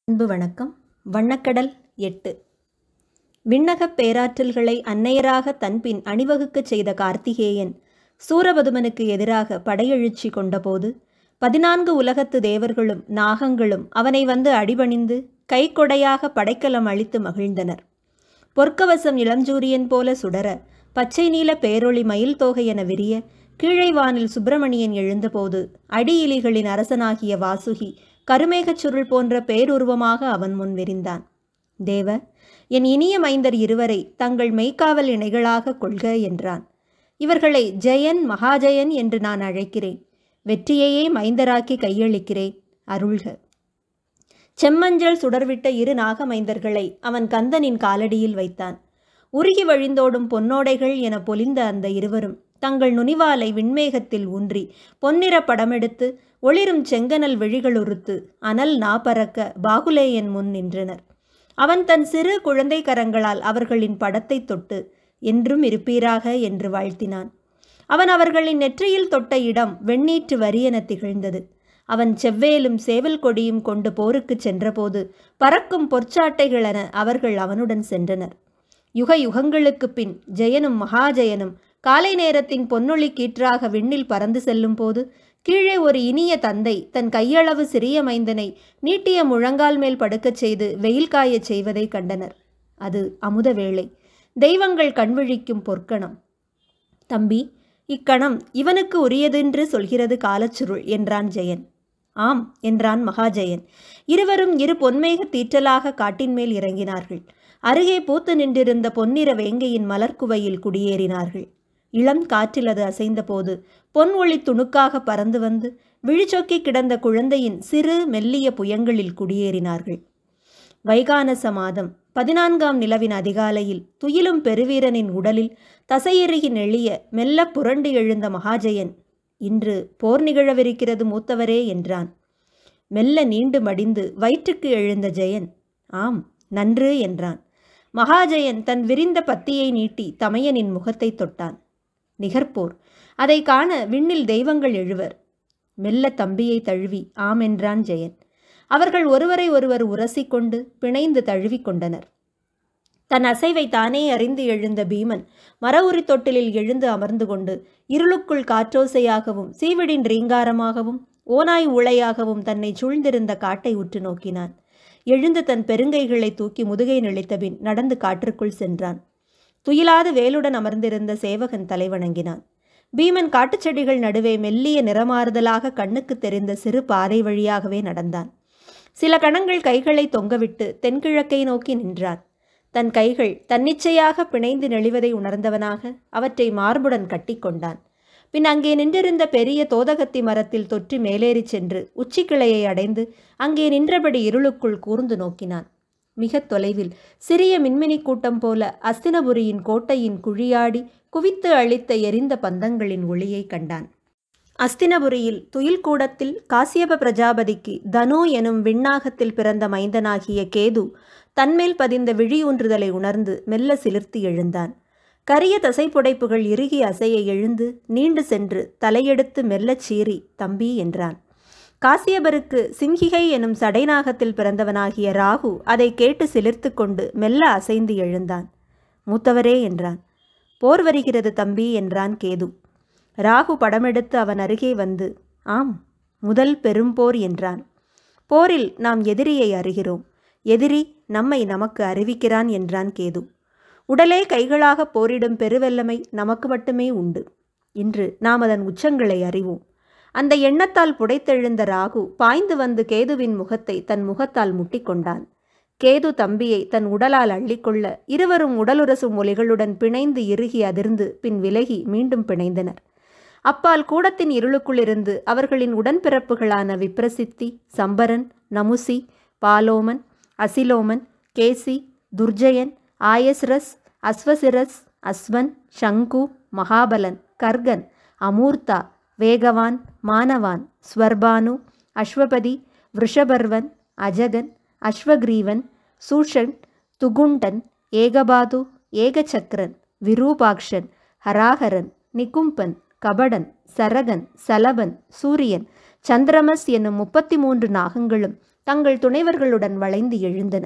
அன்பு வணக்கம் வண்ணக்கடல் எட்டு விண்ணகப் பேராற்றல்களை அன்னையராக தன்பின் அணிவகுக்கச் செய்த கார்த்திகேயன் சூரபதுமனுக்கு எதிராக படையெழுச்சி கொண்டபோது பதினான்கு உலகத்து தேவர்களும் நாகங்களும் அவனை வந்து அடிபணிந்து கைக்கொடையாக படைக்கலம் அளித்து மகிழ்ந்தனர் பொற்கவசம் இளஞ்சூரியன் போல சுடர பச்சை நீல பேரொளி மயில் தோகை என விரிய கீழை வானில் சுப்பிரமணியன் எழுந்தபோது அடியிலிகளின் அரசனாகிய வாசுகி கருமேகச் சுருள் போன்ற பேருருவமாக அவன் முன் விரிந்தான் தேவ என் இனிய மைந்தர் இருவரை தங்கள் மெய்க்காவல் இணைகளாக கொள்க என்றான் இவர்களை ஜெயன் மகாஜயன் என்று நான் அழைக்கிறேன் வெற்றியையே மைந்தராக்கி கையளிக்கிறேன் அருள்க செம்மஞ்சள் சுடர்விட்ட இரு நாகமைந்தர்களை அவன் கந்தனின் காலடியில் வைத்தான் உருகி வழிந்தோடும் பொன்னோடைகள் என பொலிந்த அந்த இருவரும் தங்கள் நுனிவாலை விண்மேகத்தில் ஊன்றி பொன்னிற படமெடுத்து ஒளிரும் செங்கனல் விழிகளுறுத்து அனல் நாபறக்க பாகுலேயன் முன் நின்றனர் அவன் தன் சிறு குழந்தை கரங்களால் அவர்களின் படத்தை தொட்டு என்றும் இருப்பீராக என்று வாழ்த்தினான் அவன் அவர்களின் நெற்றியில் தொட்ட இடம் வெண்ணீற்று வரியென திகழ்ந்தது அவன் செவ்வேலும் சேவல் கொடியும் கொண்டு போருக்கு சென்றபோது பறக்கும் பொற்சாட்டைகளென அவர்கள் அவனுடன் சென்றனர் யுக யுகங்களுக்குப் பின் ஜெயனும் மகாஜயனும் காலை நேரத்தின் பொன்னொழி கீற்றாக விண்ணில் பறந்து செல்லும் போது கீழே ஒரு இனிய தந்தை தன் கையளவு சிறிய மைந்தனை நீட்டிய முழங்கால் மேல் படுக்கச் செய்து வெயில் காயச் செய்வதை கண்டனர் அது அமுத வேளை தெய்வங்கள் கண்விழிக்கும் பொற்கணம் தம்பி இக்கணம் இவனுக்கு உரியதென்று சொல்கிறது காலச்சுருள் என்றான் ஜெயன் ஆம் என்றான் மகாஜயன் இருவரும் இரு பொன்மேக தீற்றலாக காட்டின் மேல் இறங்கினார்கள் அருகே பூத்து நின்றிருந்த பொன்னிற வேங்கையின் மலர்குவையில் குடியேறினார்கள் இளம் காற்றில் அது அசைந்தபோது பொன் ஒளி துணுக்காக பறந்து வந்து விழிச்சொக்கி கிடந்த குழந்தையின் சிறு மெல்லிய புயங்களில் குடியேறினார்கள் வைகானச மாதம் பதினான்காம் நிலவின் அதிகாலையில் துயிலும் பெருவீரனின் உடலில் தசையெருகி நெளிய மெல்ல புரண்டு எழுந்த மகாஜயன் இன்று போர் நிகழவிருக்கிறது மூத்தவரே என்றான் மெல்ல நீண்டு மடிந்து வயிற்றுக்கு எழுந்த ஜெயன் ஆம் நன்று என்றான் மகாஜயன் தன் விரிந்த பத்தியை நீட்டி தமையனின் முகத்தை தொட்டான் நிகர்போர் அதை காண விண்ணில் தெய்வங்கள் எழுவர் மெல்ல தம்பியை தழுவி ஆம் என்றான் ஜெயன் அவர்கள் ஒருவரை ஒருவர் உரசிக்கொண்டு பிணைந்து தழுவி கொண்டனர் தன் அசைவை தானே அறிந்து எழுந்த பீமன் மர உரி தொட்டிலில் எழுந்து அமர்ந்து கொண்டு இருளுக்குள் காற்றோசையாகவும் சீவிடின் ரீங்காரமாகவும் ஓனாய் உளையாகவும் தன்னை சூழ்ந்திருந்த காட்டை உற்று நோக்கினான் எழுந்து தன் பெருங்கைகளை தூக்கி முதுகை நெளித்தபின் நடந்து காற்றுக்குள் சென்றான் துயிலாது வேலுடன் அமர்ந்திருந்த சேவகன் தலைவணங்கினான் பீமன் காட்டுச்செடிகள் நடுவே மெல்லிய நிறமாறுதலாக கண்ணுக்கு தெரிந்த சிறு பாதை வழியாகவே நடந்தான் சில கணங்கள் கைகளை தொங்கவிட்டு தென்கிழக்கை நோக்கி நின்றான் தன் கைகள் தன்னிச்சையாக பிணைந்து நெளிவதை உணர்ந்தவனாக அவற்றை மார்புடன் கட்டிக்கொண்டான் பின் அங்கே நின்றிருந்த பெரிய தோதகத்தி மரத்தில் தொற்றி மேலேறிச் சென்று உச்சிக்கிளையை அடைந்து அங்கே நின்றபடி இருளுக்குள் கூர்ந்து நோக்கினான் மிக தொலைவில் சிறிய மின்மினி கூட்டம் போல அஸ்தினபுரியின் கோட்டையின் குழியாடி குவித்து அழித்த எரிந்த பந்தங்களின் ஒளியை கண்டான் அஸ்தினபுரியில் துயில் கூடத்தில் காசியப பிரஜாபதிக்கு தனு எனும் விண்ணாகத்தில் பிறந்த மைந்தனாகிய கேது தன்மேல் பதிந்த விழியூன்றுதலை உணர்ந்து மெல்ல சிலிர்த்து எழுந்தான் கரிய தசைப்புடைப்புகள் இறுகி அசைய எழுந்து நீண்டு சென்று தலையெடுத்து மெல்லச் சீறி தம்பி என்றான் காசியபருக்கு சிம்ஹிகை எனும் சடைநாகத்தில் பிறந்தவனாகிய ராகு அதை கேட்டு சிலிர்த்து கொண்டு மெல்ல அசைந்து எழுந்தான் மூத்தவரே என்றான் போர் வருகிறது தம்பி என்றான் கேது ராகு படமெடுத்து அவன் அருகே வந்து ஆம் முதல் பெரும்போர் என்றான் போரில் நாம் எதிரியை அறிகிறோம் எதிரி நம்மை நமக்கு அறிவிக்கிறான் என்றான் கேது உடலே கைகளாக போரிடும் பெருவெல்லமை நமக்கு மட்டுமே உண்டு இன்று நாம் அதன் உச்சங்களை அறிவோம் அந்த எண்ணத்தால் புடைத்தெழுந்த ராகு பாய்ந்து வந்து கேதுவின் முகத்தை தன் முகத்தால் முட்டிக்கொண்டான் கேது தம்பியை தன் உடலால் அள்ளிக்கொள்ள இருவரும் உடலுரசும் ஒலிகளுடன் பிணைந்து இறுகி அதிர்ந்து பின் விலகி மீண்டும் பிணைந்தனர் அப்பால் கூடத்தின் இருளுக்குள்ளிருந்து அவர்களின் உடன்பிறப்புகளான விப்ரசித்தி சம்பரன் நமுசி பாலோமன் அசிலோமன் கேசி துர்ஜயன் ஆயஸ்ரஸ் அஸ்வசிரஸ் அஸ்வன் ஷங்கு மகாபலன் கர்கன் அமூர்த்தா வேகவான் மானவான் ஸ்வர்பானு அஸ்வபதி விருஷபர்வன் அஜகன் அஸ்வக்ரீவன் சூஷன் துகுண்டன் ஏகபாது ஏகசக்கரன் விரூபாக்ஷன் ஹராஹரன் நிகும்பன் கபடன் சரகன் சலபன் சூரியன் சந்திரமஸ் என்னும் முப்பத்தி மூன்று நாகங்களும் தங்கள் துணைவர்களுடன் வளைந்து எழுந்தன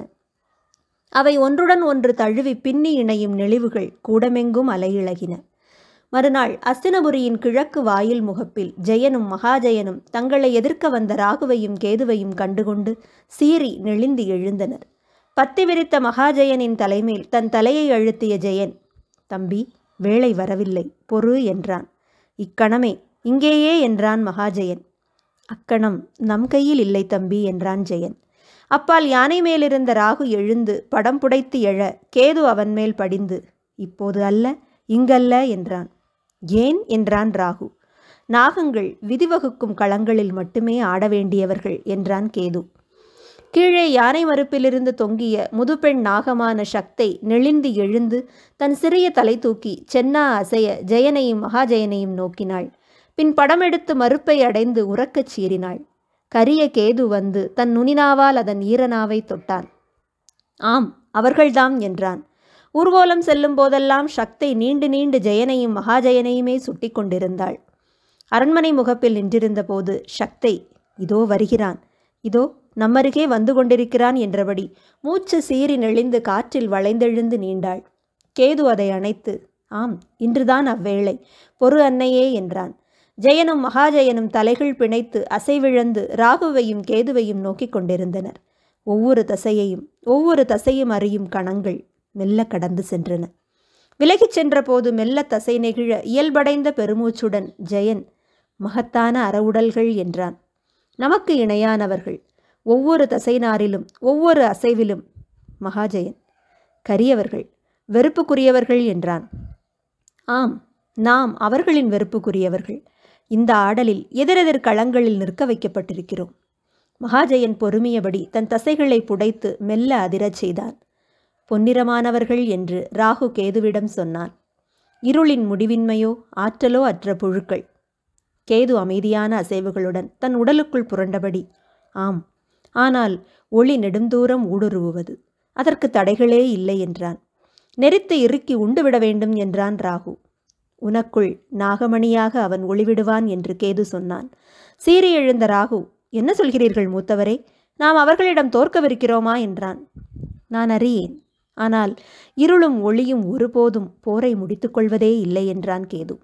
அவை ஒன்றுடன் ஒன்று தழுவி பின்னி இணையும் நெளிவுகள் கூடமெங்கும் அலையிழகின மறுநாள் அஸ்தினபுரியின் கிழக்கு வாயில் முகப்பில் ஜெயனும் மகாஜயனும் தங்களை எதிர்க்க வந்த ராகுவையும் கேதுவையும் கண்டுகொண்டு சீறி நெளிந்து எழுந்தனர் பத்தி விரித்த மகாஜயனின் தலைமேல் தன் தலையை அழுத்திய ஜெயன் தம்பி வேளை வரவில்லை பொறு என்றான் இக்கணமே இங்கேயே என்றான் மகாஜயன் அக்கணம் நம் கையில் இல்லை தம்பி என்றான் ஜெயன் அப்பால் யானை மேலிருந்த ராகு எழுந்து படம் புடைத்து எழ கேது அவன் மேல் படிந்து இப்போது அல்ல இங்கல்ல என்றான் ஏன் என்றான் ராகு நாகங்கள் விதிவகுக்கும் களங்களில் மட்டுமே ஆட வேண்டியவர்கள் என்றான் கேது கீழே யானை மறுப்பிலிருந்து தொங்கிய முதுபெண் நாகமான சக்தை நெளிந்து எழுந்து தன் சிறிய தலை தூக்கி சென்னா அசைய ஜெயனையும் மகாஜயனையும் நோக்கினாள் பின் படமெடுத்து மறுப்பை அடைந்து உறக்கச் சீறினாள் கரிய கேது வந்து தன் நுனினாவால் அதன் ஈரனாவை தொட்டான் ஆம் அவர்கள்தாம் என்றான் ஊர்வலம் செல்லும் போதெல்லாம் சக்தை நீண்டு நீண்டு ஜெயனையும் மகாஜயனையுமே சுட்டி கொண்டிருந்தாள் அரண்மனை முகப்பில் நின்றிருந்த போது சக்தை இதோ வருகிறான் இதோ நம்மருகே வந்து கொண்டிருக்கிறான் என்றபடி மூச்சு சீறி நெளிந்து காற்றில் வளைந்தெழுந்து நீண்டாள் கேது அதை அணைத்து ஆம் இன்றுதான் அவ்வேளை பொறு அன்னையே என்றான் ஜெயனும் மகாஜயனும் தலைகள் பிணைத்து அசைவிழந்து ராகுவையும் கேதுவையும் நோக்கிக் கொண்டிருந்தனர் ஒவ்வொரு தசையையும் ஒவ்வொரு தசையும் அறியும் கணங்கள் மெல்ல கடந்து சென்றன விலகிச் சென்றபோது மெல்ல தசை நெகிழ இயல்படைந்த பெருமூச்சுடன் ஜெயன் மகத்தான அறவுடல்கள் என்றான் நமக்கு இணையானவர்கள் ஒவ்வொரு தசைநாரிலும் ஒவ்வொரு அசைவிலும் மகாஜயன் கரியவர்கள் வெறுப்புக்குரியவர்கள் என்றான் ஆம் நாம் அவர்களின் வெறுப்புக்குரியவர்கள் இந்த ஆடலில் எதிரெதிர் களங்களில் நிற்க வைக்கப்பட்டிருக்கிறோம் மகாஜயன் பொறுமியபடி தன் தசைகளை புடைத்து மெல்ல அதிரச் செய்தான் பொன்னிறமானவர்கள் என்று ராகு கேதுவிடம் சொன்னான் இருளின் முடிவின்மையோ ஆற்றலோ அற்ற புழுக்கள் கேது அமைதியான அசைவுகளுடன் தன் உடலுக்குள் புரண்டபடி ஆம் ஆனால் ஒளி நெடுந்தூரம் ஊடுருவுவது அதற்கு தடைகளே இல்லை என்றான் நெரித்து இறுக்கி உண்டுவிட வேண்டும் என்றான் ராகு உனக்குள் நாகமணியாக அவன் ஒளிவிடுவான் என்று கேது சொன்னான் சீறி எழுந்த ராகு என்ன சொல்கிறீர்கள் மூத்தவரே நாம் அவர்களிடம் தோற்கவிருக்கிறோமா என்றான் நான் அறியேன் ஆனால் இருளும் ஒளியும் ஒருபோதும் போரை முடித்துக்கொள்வதே இல்லை என்றான் கேது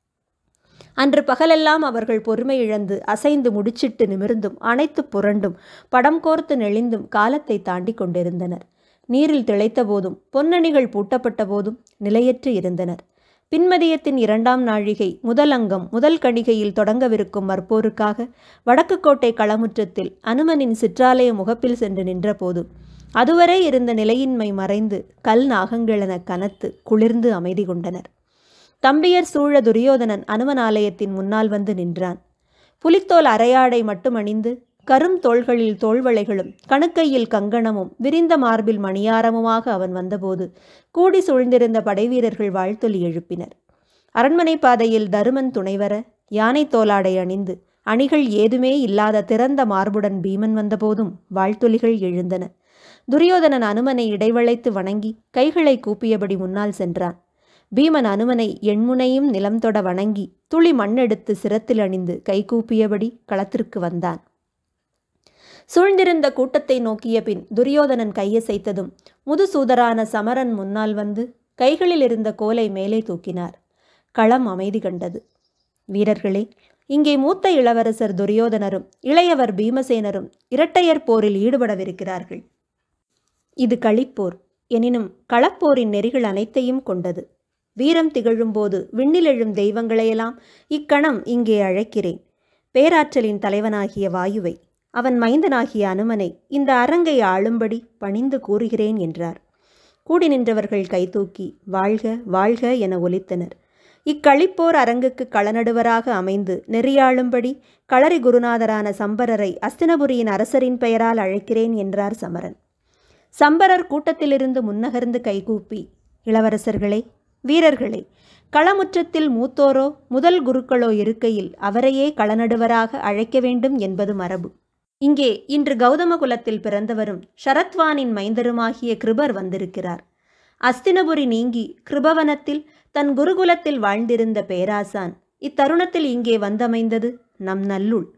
அன்று பகலெல்லாம் அவர்கள் பொறுமை இழந்து அசைந்து முடிச்சிட்டு நிமிர்ந்தும் அனைத்து புரண்டும் படம் கோர்த்து நெளிந்தும் காலத்தை தாண்டி கொண்டிருந்தனர் நீரில் திளைத்த போதும் பொன்னணிகள் பூட்டப்பட்ட போதும் நிலையற்று இருந்தனர் பின்மதியத்தின் இரண்டாம் நாழிகை முதல் அங்கம் முதல் கணிகையில் தொடங்கவிருக்கும் மற்போருக்காக வடக்கு கோட்டை களமுற்றத்தில் அனுமனின் சிற்றாலய முகப்பில் சென்று நின்றபோது அதுவரை இருந்த நிலையின்மை மறைந்து கல் நாகங்களென கனத்து குளிர்ந்து அமைதி கொண்டனர் தம்பியர் சூழ துரியோதனன் அனுமன் ஆலயத்தின் முன்னால் வந்து நின்றான் புலித்தோல் அரையாடை மட்டும் அணிந்து கரும் தோள்களில் தோள்வளைகளும் கணுக்கையில் கங்கணமும் விரிந்த மார்பில் மணியாரமுமாக அவன் வந்தபோது கூடி சூழ்ந்திருந்த படைவீரர்கள் வாழ்த்தொலி எழுப்பினர் அரண்மனை பாதையில் தருமன் துணைவர யானை தோலாடை அணிந்து அணிகள் ஏதுமே இல்லாத திறந்த மார்புடன் பீமன் வந்தபோதும் வாழ்த்தொலிகள் எழுந்தன துரியோதனன் அனுமனை இடைவளைத்து வணங்கி கைகளை கூப்பியபடி முன்னால் சென்றான் பீமன் அனுமனை எண்முனையும் நிலம் தொட வணங்கி துளி மண்ணெடுத்து சிரத்தில் அணிந்து கைகூப்பியபடி களத்திற்கு வந்தான் சூழ்ந்திருந்த கூட்டத்தை நோக்கிய பின் துரியோதனன் கையசைத்ததும் முதுசூதரான சமரன் முன்னால் வந்து கைகளில் இருந்த கோலை மேலே தூக்கினார் களம் அமைதி கண்டது வீரர்களே இங்கே மூத்த இளவரசர் துரியோதனரும் இளையவர் பீமசேனரும் இரட்டையர் போரில் ஈடுபடவிருக்கிறார்கள் இது களிப்போர் எனினும் களப்போரின் நெறிகள் அனைத்தையும் கொண்டது வீரம் திகழும்போது விண்ணிலெழும் தெய்வங்களையெல்லாம் இக்கணம் இங்கே அழைக்கிறேன் பேராற்றலின் தலைவனாகிய வாயுவை அவன் மைந்தனாகிய அனுமனை இந்த அரங்கை ஆளும்படி பணிந்து கூறுகிறேன் என்றார் கூடி நின்றவர்கள் கைதூக்கி வாழ்க வாழ்க என ஒலித்தனர் இக்களிப்போர் அரங்குக்கு களநடுவராக அமைந்து நெறியாளும்படி களரி குருநாதரான சம்பரரை அஸ்தினபுரியின் அரசரின் பெயரால் அழைக்கிறேன் என்றார் சமரன் சம்பரர் கூட்டத்திலிருந்து முன்னகர்ந்து கைகூப்பி இளவரசர்களே வீரர்களே களமுற்றத்தில் மூத்தோரோ முதல் குருக்களோ இருக்கையில் அவரையே களநடுவராக அழைக்க வேண்டும் என்பது மரபு இங்கே இன்று கௌதம குலத்தில் பிறந்தவரும் ஷரத்வானின் மைந்தருமாகிய கிருபர் வந்திருக்கிறார் அஸ்தினபுரி நீங்கி கிருபவனத்தில் தன் குருகுலத்தில் வாழ்ந்திருந்த பேராசான் இத்தருணத்தில் இங்கே வந்தமைந்தது நம் நல்லுள்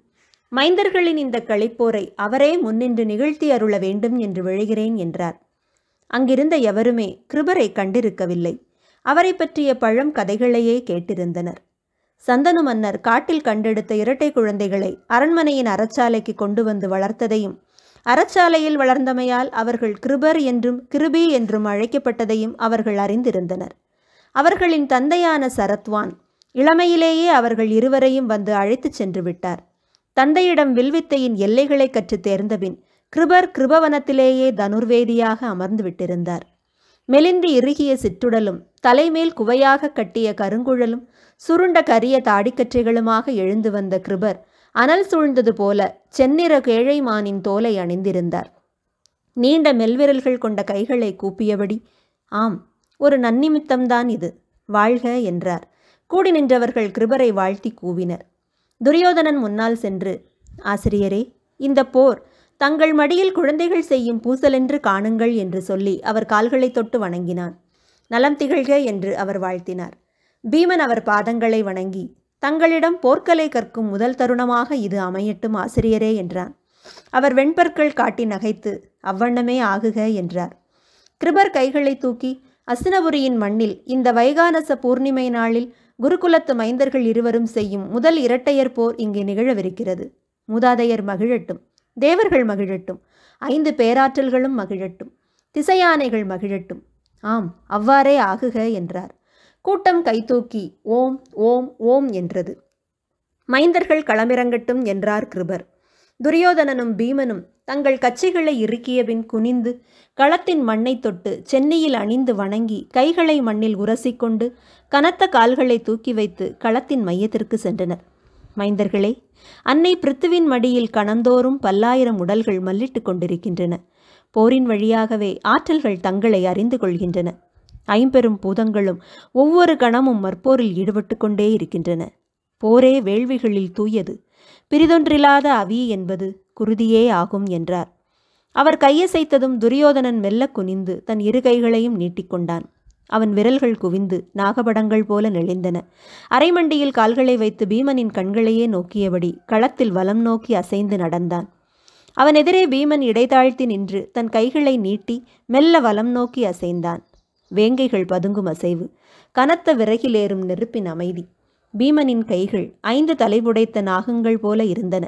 மைந்தர்களின் இந்த கழிப்போரை அவரே முன்னின்று நிகழ்த்தி அருள வேண்டும் என்று விழுகிறேன் என்றார் அங்கிருந்த எவருமே கிருபரை கண்டிருக்கவில்லை அவரை பற்றிய பழம் கதைகளையே கேட்டிருந்தனர் சந்தனு மன்னர் காட்டில் கண்டெடுத்த இரட்டை குழந்தைகளை அரண்மனையின் அறச்சாலைக்கு கொண்டு வந்து வளர்த்ததையும் அறச்சாலையில் வளர்ந்தமையால் அவர்கள் கிருபர் என்றும் கிருபி என்றும் அழைக்கப்பட்டதையும் அவர்கள் அறிந்திருந்தனர் அவர்களின் தந்தையான சரத்வான் இளமையிலேயே அவர்கள் இருவரையும் வந்து அழைத்துச் சென்று விட்டார் தந்தையிடம் வில்வித்தையின் எல்லைகளை கற்றுத் தேர்ந்தபின் கிருபர் கிருபவனத்திலேயே தனுர்வேதியாக அமர்ந்து விட்டிருந்தார் மெலிந்து இறுகிய சிற்றுடலும் தலைமேல் குவையாக கட்டிய கருங்குழலும் சுருண்ட கரிய தாடிக்கற்றைகளுமாக எழுந்து வந்த கிருபர் அனல் சூழ்ந்தது போல செந்நிற கேழைமானின் தோலை அணிந்திருந்தார் நீண்ட மெல்விரல்கள் கொண்ட கைகளை கூப்பியபடி ஆம் ஒரு நன்னிமித்தம்தான் இது வாழ்க என்றார் கூடி நின்றவர்கள் கிருபரை வாழ்த்தி கூவினர் துரியோதனன் முன்னால் சென்று ஆசிரியரே இந்த போர் தங்கள் மடியில் குழந்தைகள் செய்யும் பூசலென்று காணுங்கள் என்று சொல்லி அவர் கால்களை தொட்டு வணங்கினான் நலம் திகழ்க என்று அவர் வாழ்த்தினார் பீமன் அவர் பாதங்களை வணங்கி தங்களிடம் போர்க்கலை கற்கும் முதல் தருணமாக இது அமையட்டும் ஆசிரியரே என்றான் அவர் வெண்பற்கள் காட்டி நகைத்து அவ்வண்ணமே ஆகுக என்றார் கிருபர் கைகளை தூக்கி அஸ்தினபுரியின் மண்ணில் இந்த வைகானச பூர்ணிமை நாளில் குருகுலத்து மைந்தர்கள் இருவரும் செய்யும் முதல் இரட்டையர் போர் இங்கே நிகழவிருக்கிறது மூதாதையர் மகிழட்டும் தேவர்கள் மகிழட்டும் ஐந்து பேராற்றல்களும் மகிழட்டும் திசையானைகள் மகிழட்டும் ஆம் அவ்வாறே ஆகுக என்றார் கூட்டம் கைதூக்கி ஓம் ஓம் ஓம் என்றது மைந்தர்கள் களமிறங்கட்டும் என்றார் கிருபர் துரியோதனனும் பீமனும் தங்கள் கச்சைகளை இறுக்கியபின் குனிந்து களத்தின் மண்ணை தொட்டு சென்னையில் அணிந்து வணங்கி கைகளை மண்ணில் உரசிக்கொண்டு கனத்த கால்களை தூக்கி வைத்து களத்தின் மையத்திற்கு சென்றனர் மைந்தர்களே அன்னை பிருத்துவின் மடியில் கணந்தோறும் பல்லாயிரம் உடல்கள் மல்லிட்டு கொண்டிருக்கின்றன போரின் வழியாகவே ஆற்றல்கள் தங்களை அறிந்து கொள்கின்றன ஐம்பெரும் பூதங்களும் ஒவ்வொரு கணமும் மற்போரில் ஈடுபட்டு கொண்டே இருக்கின்றன போரே வேள்விகளில் தூயது பிரிதொன்றில்லாத அவி என்பது குருதியே ஆகும் என்றார் அவர் கையசைத்ததும் துரியோதனன் மெல்ல குனிந்து தன் இரு கைகளையும் நீட்டிக்கொண்டான் அவன் விரல்கள் குவிந்து நாகபடங்கள் போல நெளிந்தன அரைமண்டியில் கால்களை வைத்து பீமனின் கண்களையே நோக்கியபடி களத்தில் வலம் நோக்கி அசைந்து நடந்தான் அவன் எதிரே பீமன் இடைதாழ்த்தி நின்று தன் கைகளை நீட்டி மெல்ல வலம் நோக்கி அசைந்தான் வேங்கைகள் பதுங்கும் அசைவு கனத்த விறகிலேறும் நெருப்பின் அமைதி பீமனின் கைகள் ஐந்து தலைபுடைத்த நாகங்கள் போல இருந்தன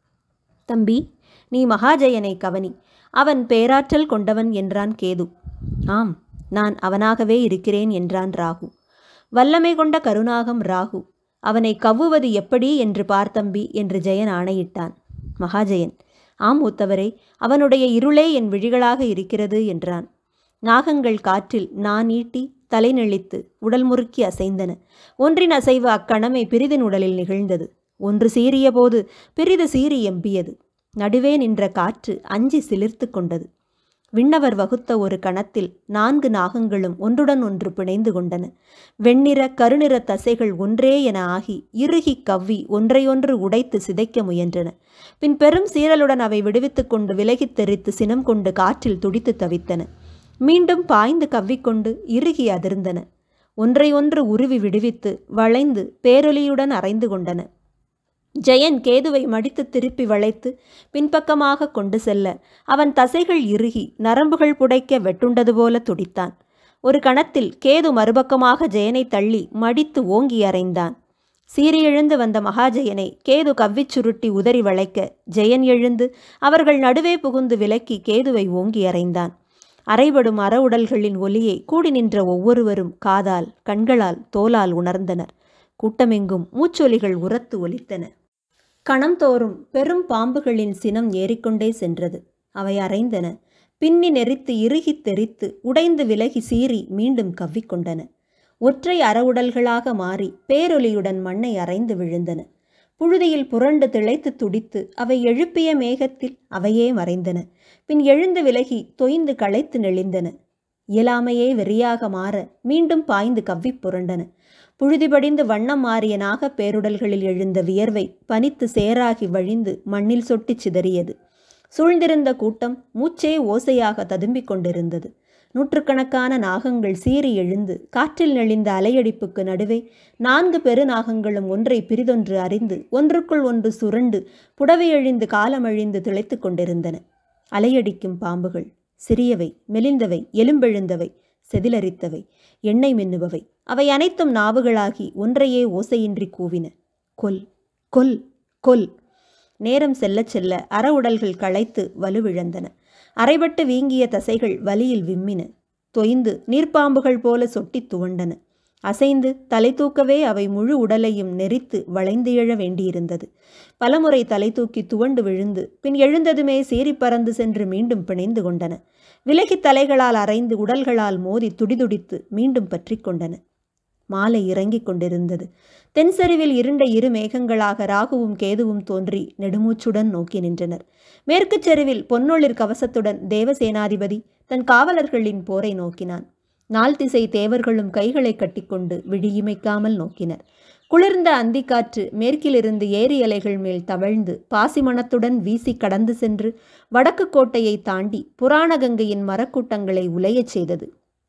தம்பி நீ மகாஜயனை கவனி அவன் பேராற்றல் கொண்டவன் என்றான் கேது ஆம் நான் அவனாகவே இருக்கிறேன் என்றான் ராகு வல்லமை கொண்ட கருணாகம் ராகு அவனை கவ்வுவது எப்படி என்று பார்த்தம்பி என்று ஜெயன் ஆணையிட்டான் மகாஜயன் ஆம் மூத்தவரே அவனுடைய இருளே என் விழிகளாக இருக்கிறது என்றான் நாகங்கள் காற்றில் நான் ஈட்டி தலை நெளித்து உடல் முறுக்கி அசைந்தன ஒன்றின் அசைவு அக்கணமே பிரிதின் உடலில் நிகழ்ந்தது ஒன்று சீறிய போது பிரிது சீறி எம்பியது நடுவே நின்ற காற்று அஞ்சி சிலிர்த்து கொண்டது விண்ணவர் வகுத்த ஒரு கணத்தில் நான்கு நாகங்களும் ஒன்றுடன் ஒன்று பிணைந்து கொண்டன வெண்ணிற கருநிற தசைகள் ஒன்றே என ஆகி இறுகி கவ்வி ஒன்றையொன்று உடைத்து சிதைக்க முயன்றன பின் பெரும் சீரலுடன் அவை விடுவித்துக் கொண்டு விலகித் தெரித்து சினம் கொண்டு காற்றில் துடித்து தவித்தன மீண்டும் பாய்ந்து கவ்விக்கொண்டு இறுகி அதிர்ந்தன ஒன்றையொன்று உருவி விடுவித்து வளைந்து பேரொலியுடன் அரைந்து கொண்டன ஜெயன் கேதுவை மடித்து திருப்பி வளைத்து பின்பக்கமாக கொண்டு செல்ல அவன் தசைகள் இறுகி நரம்புகள் புடைக்க வெட்டுண்டது போல துடித்தான் ஒரு கணத்தில் கேது மறுபக்கமாக ஜெயனை தள்ளி மடித்து ஓங்கி அறைந்தான் சீறி எழுந்து வந்த மகாஜெயனை கேது கவ்விச் சுருட்டி உதறி வளைக்க ஜெயன் எழுந்து அவர்கள் நடுவே புகுந்து விலக்கி கேதுவை ஓங்கி அறைந்தான் அரைபடும் அற உடல்களின் ஒலியை கூடி நின்ற ஒவ்வொருவரும் காதால் கண்களால் தோலால் உணர்ந்தனர் கூட்டமெங்கும் மூச்சொலிகள் உரத்து ஒலித்தன கணம்தோறும் பெரும் பாம்புகளின் சினம் ஏறிக்கொண்டே சென்றது அவை அரைந்தன பின்னி நெறித்து இறுகித் தெரித்து உடைந்து விலகி சீறி மீண்டும் கவ்விக்கொண்டன ஒற்றை அறவுடல்களாக மாறி பேரொலியுடன் மண்ணை அரைந்து விழுந்தன புழுதியில் புரண்டு திளைத்து துடித்து அவை எழுப்பிய மேகத்தில் அவையே மறைந்தன பின் எழுந்து விலகி தொய்ந்து களைத்து நெளிந்தன இயலாமையே வெறியாக மாற மீண்டும் பாய்ந்து கவ்விப் புரண்டன புழுதிபடிந்து வண்ணம் மாறிய நாகப் பேருடல்களில் எழுந்த வியர்வை பனித்து சேராகி வழிந்து மண்ணில் சொட்டிச் சிதறியது சூழ்ந்திருந்த கூட்டம் மூச்சே ஓசையாக ததும்பிக் கொண்டிருந்தது நூற்றுக்கணக்கான நாகங்கள் சீறி எழுந்து காற்றில் நெளிந்த அலையடிப்புக்கு நடுவே நான்கு பெருநாகங்களும் ஒன்றை பிரிதொன்று அறிந்து ஒன்றுக்குள் ஒன்று சுரண்டு புடவையழிந்து காலமழிந்து திளைத்து கொண்டிருந்தன அலையடிக்கும் பாம்புகள் சிறியவை மெலிந்தவை எலும்பெழுந்தவை செதிலரித்தவை எண்ணெய் மின்னுபவை அவை அனைத்தும் நாவுகளாகி ஒன்றையே ஓசையின்றி கூவின கொல் கொல் கொல் நேரம் செல்லச் செல்ல அற உடல்கள் களைத்து வலுவிழந்தன அரைபட்டு வீங்கிய தசைகள் வலியில் விம்மின தொய்ந்து நீர்ப்பாம்புகள் போல சொட்டித் துவண்டன அசைந்து தலை தூக்கவே அவை முழு உடலையும் நெரித்து வளைந்து எழ வேண்டியிருந்தது பலமுறை தலை தூக்கி துவண்டு விழுந்து பின் எழுந்ததுமே சீறி பறந்து சென்று மீண்டும் பிணைந்து கொண்டன விலகி தலைகளால் அரைந்து உடல்களால் மோதி துடிதுடித்து மீண்டும் பற்றி கொண்டன மாலை இறங்கிக் கொண்டிருந்தது தென்சரிவில் இருண்ட இரு மேகங்களாக ராகுவும் கேதுவும் தோன்றி நெடுமூச்சுடன் நோக்கி நின்றனர் மேற்குச் செருவில் பொன்னொளிர் கவசத்துடன் தேவசேனாதிபதி தன் காவலர்களின் போரை நோக்கினான் நாள் திசை தேவர்களும் கைகளை கட்டிக்கொண்டு விழியிமைக்காமல் நோக்கினர் குளிர்ந்த அந்திக்காற்று மேற்கிலிருந்து ஏரி அலைகள் மேல் தவழ்ந்து பாசிமணத்துடன் வீசி கடந்து சென்று வடக்கு கோட்டையை தாண்டி புராணகங்கையின் மரக்கூட்டங்களை உலையச் செய்தது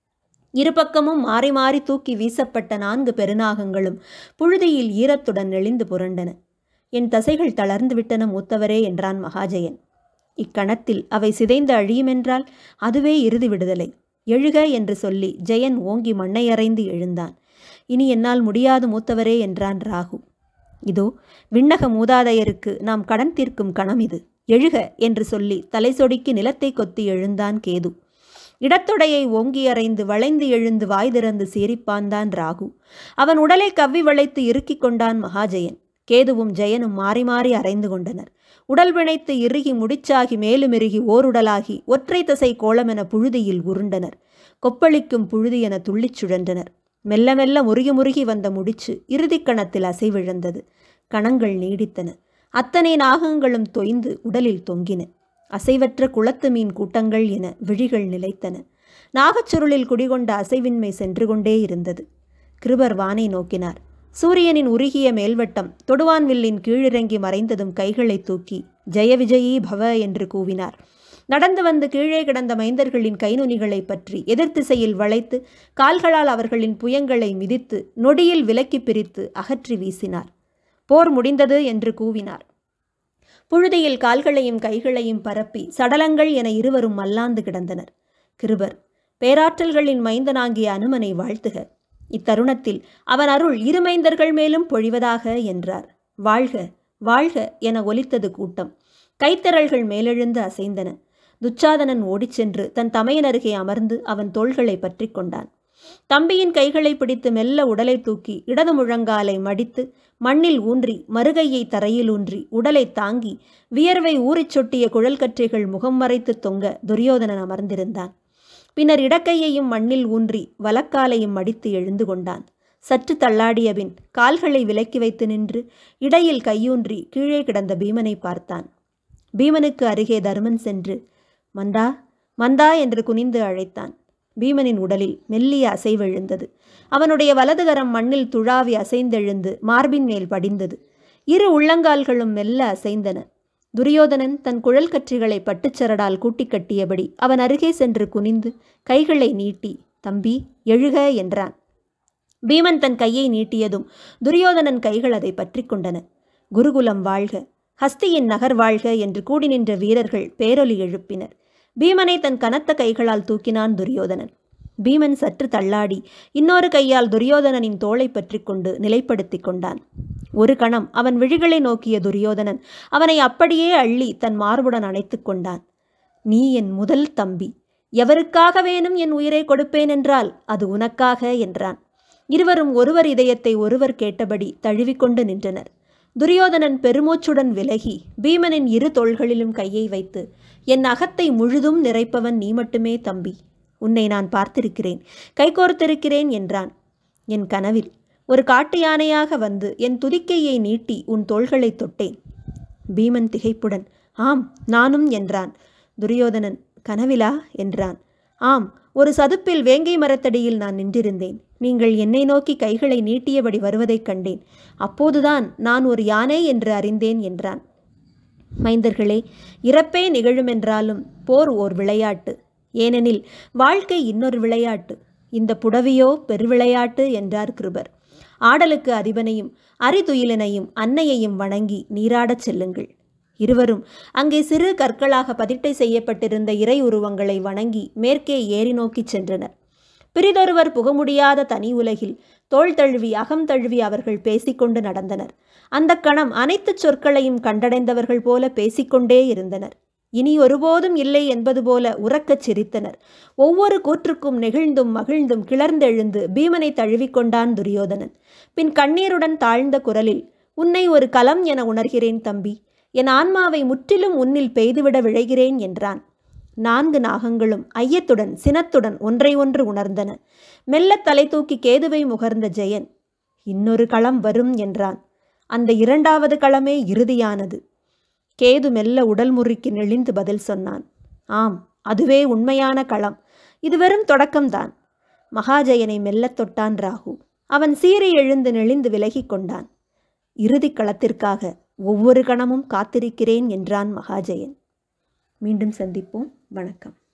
இருபக்கமும் மாறி மாறி தூக்கி வீசப்பட்ட நான்கு பெருநாகங்களும் புழுதியில் ஈரத்துடன் நெளிந்து புரண்டன என் தசைகள் தளர்ந்து விட்டன மூத்தவரே என்றான் மகாஜயன் இக்கணத்தில் அவை சிதைந்து அழியுமென்றால் அதுவே இறுதி விடுதலை எழுக என்று சொல்லி ஜெயன் ஓங்கி மண்ணை அறைந்து எழுந்தான் இனி என்னால் முடியாது மூத்தவரே என்றான் ராகு இதோ விண்ணக மூதாதையருக்கு நாம் கடன் தீர்க்கும் கணம் இது எழுக என்று சொல்லி தலை சொடுக்கி நிலத்தை கொத்தி எழுந்தான் கேது இடத்தொடையை ஓங்கி அறைந்து வளைந்து எழுந்து வாய் திறந்து சீரிப்பான்தான் ராகு அவன் உடலை கவ்வி வளைத்து இறுக்கிக் கொண்டான் மகாஜயன் கேதுவும் ஜெயனும் மாறி மாறி அறைந்து கொண்டனர் உடல் பிணைத்து இறுகி முடிச்சாகி மேலுமிருகி ஓருடலாகி ஒற்றை தசை கோலமென புழுதியில் உருண்டனர் கொப்பளிக்கும் புழுதி என துள்ளிச் சுழன்றனர் மெல்ல மெல்ல முருகி முருகி வந்த முடிச்சு இறுதிக் கணத்தில் அசைவிழந்தது கணங்கள் நீடித்தன அத்தனை நாகங்களும் தொய்ந்து உடலில் தொங்கின அசைவற்ற குளத்து மீன் கூட்டங்கள் என விழிகள் நிலைத்தன நாகச்சுருளில் குடிகொண்ட அசைவின்மை சென்று கொண்டே இருந்தது கிருபர் வானை நோக்கினார் சூரியனின் உருகிய மேல்வட்டம் தொடுவான்வில்லின் கீழிறங்கி மறைந்ததும் கைகளை தூக்கி ஜெய விஜயீ பவ என்று கூவினார் நடந்து வந்து கீழே கிடந்த மைந்தர்களின் கைநுனிகளை பற்றி எதிர்த்திசையில் வளைத்து கால்களால் அவர்களின் புயங்களை மிதித்து நொடியில் விலக்கி பிரித்து அகற்றி வீசினார் போர் முடிந்தது என்று கூவினார் புழுதியில் கால்களையும் கைகளையும் பரப்பி சடலங்கள் என இருவரும் மல்லாந்து கிடந்தனர் கிருபர் பேராற்றல்களின் மைந்தனாகிய அனுமனை வாழ்த்துக இத்தருணத்தில் அவன் அருள் இருமைந்தர்கள் மேலும் பொழிவதாக என்றார் வாழ்க வாழ்க என ஒலித்தது கூட்டம் கைத்திரள்கள் மேலெழுந்து அசைந்தன துச்சாதனன் ஓடிச் சென்று தன் தமையன் அருகே அமர்ந்து அவன் தோள்களை பற்றி கொண்டான் தம்பியின் கைகளை பிடித்து மெல்ல உடலை தூக்கி இடது முழங்காலை மடித்து மண்ணில் ஊன்றி மறுகையை தரையில் ஊன்றி உடலை தாங்கி வியர்வை ஊறிச் சொட்டிய குழல் கற்றைகள் முகம் மறைத்து தொங்க துரியோதனன் அமர்ந்திருந்தான் பின்னர் இடக்கையையும் மண்ணில் ஊன்றி வலக்காலையும் மடித்து எழுந்து கொண்டான் சற்று தள்ளாடிய பின் கால்களை விலக்கி வைத்து நின்று இடையில் கையூன்றி கீழே கிடந்த பீமனை பார்த்தான் பீமனுக்கு அருகே தருமன் சென்று மந்தா மந்தா என்று குனிந்து அழைத்தான் பீமனின் உடலில் மெல்லிய அசைவெழுந்தது அவனுடைய வலதுகரம் மண்ணில் துழாவி அசைந்தெழுந்து மார்பின் மேல் படிந்தது இரு உள்ளங்கால்களும் மெல்ல அசைந்தன துரியோதனன் தன் குழல் கற்றிகளை பட்டுச்சரடால் கூட்டிக் கட்டியபடி அவன் அருகே சென்று குனிந்து கைகளை நீட்டி தம்பி எழுக என்றான் பீமன் தன் கையை நீட்டியதும் துரியோதனன் கைகள் அதை பற்றி கொண்டன குருகுலம் வாழ்க ஹஸ்தியின் நகர் வாழ்க என்று கூடி நின்ற வீரர்கள் பேரொலி எழுப்பினர் பீமனை தன் கனத்த கைகளால் தூக்கினான் துரியோதனன் பீமன் சற்று தள்ளாடி இன்னொரு கையால் துரியோதனனின் தோளை பற்றி கொண்டு நிலைப்படுத்தி கொண்டான் ஒரு கணம் அவன் விழிகளை நோக்கிய துரியோதனன் அவனை அப்படியே அள்ளி தன் மார்புடன் அணைத்து கொண்டான் நீ என் முதல் தம்பி எவருக்காக வேணும் என் உயிரை கொடுப்பேன் என்றால் அது உனக்காக என்றான் இருவரும் ஒருவர் இதயத்தை ஒருவர் கேட்டபடி தழுவிக்கொண்டு நின்றனர் துரியோதனன் பெருமூச்சுடன் விலகி பீமனின் இரு தோள்களிலும் கையை வைத்து என் அகத்தை முழுதும் நிறைப்பவன் நீ மட்டுமே தம்பி உன்னை நான் பார்த்திருக்கிறேன் கைகோர்த்திருக்கிறேன் என்றான் என் கனவில் ஒரு காட்டு யானையாக வந்து என் துதிக்கையை நீட்டி உன் தோள்களை தொட்டேன் பீமன் திகைப்புடன் ஆம் நானும் என்றான் துரியோதனன் கனவிலா என்றான் ஆம் ஒரு சதுப்பில் வேங்கை மரத்தடியில் நான் நின்றிருந்தேன் நீங்கள் என்னை நோக்கி கைகளை நீட்டியபடி வருவதைக் கண்டேன் அப்போதுதான் நான் ஒரு யானை என்று அறிந்தேன் என்றான் மைந்தர்களே இறப்பே நிகழுமென்றாலும் போர் ஓர் விளையாட்டு ஏனெனில் வாழ்க்கை இன்னொரு விளையாட்டு இந்த புடவியோ பெருவிளையாட்டு என்றார் கிருபர் ஆடலுக்கு அதிபனையும் அரிதுயிலனையும் அன்னையையும் வணங்கி நீராடச் செல்லுங்கள் இருவரும் அங்கே சிறு கற்களாக பதிட்டை செய்யப்பட்டிருந்த இறை உருவங்களை வணங்கி மேற்கே ஏறி நோக்கிச் சென்றனர் பிரிதொருவர் புக முடியாத தனி உலகில் தோள் தழுவி அகம் தழுவி அவர்கள் பேசிக்கொண்டு நடந்தனர் அந்த கணம் அனைத்து சொற்களையும் கண்டடைந்தவர்கள் போல பேசிக்கொண்டே இருந்தனர் இனி ஒருபோதும் இல்லை என்பது போல உறக்கச் சிரித்தனர் ஒவ்வொரு கூற்றுக்கும் நெகிழ்ந்தும் மகிழ்ந்தும் கிளர்ந்தெழுந்து பீமனை தழுவிக்கொண்டான் துரியோதனன் பின் கண்ணீருடன் தாழ்ந்த குரலில் உன்னை ஒரு கலம் என உணர்கிறேன் தம்பி என் ஆன்மாவை முற்றிலும் உன்னில் பெய்துவிட விழைகிறேன் என்றான் நான்கு நாகங்களும் ஐயத்துடன் சினத்துடன் ஒன்றை ஒன்று உணர்ந்தன மெல்ல தலை தூக்கி கேதுவை முகர்ந்த ஜெயன் இன்னொரு களம் வரும் என்றான் அந்த இரண்டாவது களமே இறுதியானது கேது மெல்ல உடல் முறுக்கி நெளிந்து பதில் சொன்னான் ஆம் அதுவே உண்மையான களம் இது வெறும் தொடக்கம்தான் மகாஜயனை மெல்லத் தொட்டான் ராகு அவன் சீறி எழுந்து நெளிந்து விலகிக் கொண்டான் இறுதிக் களத்திற்காக ஒவ்வொரு கணமும் காத்திருக்கிறேன் என்றான் மகாஜயன் மீண்டும் சந்திப்போம் வணக்கம்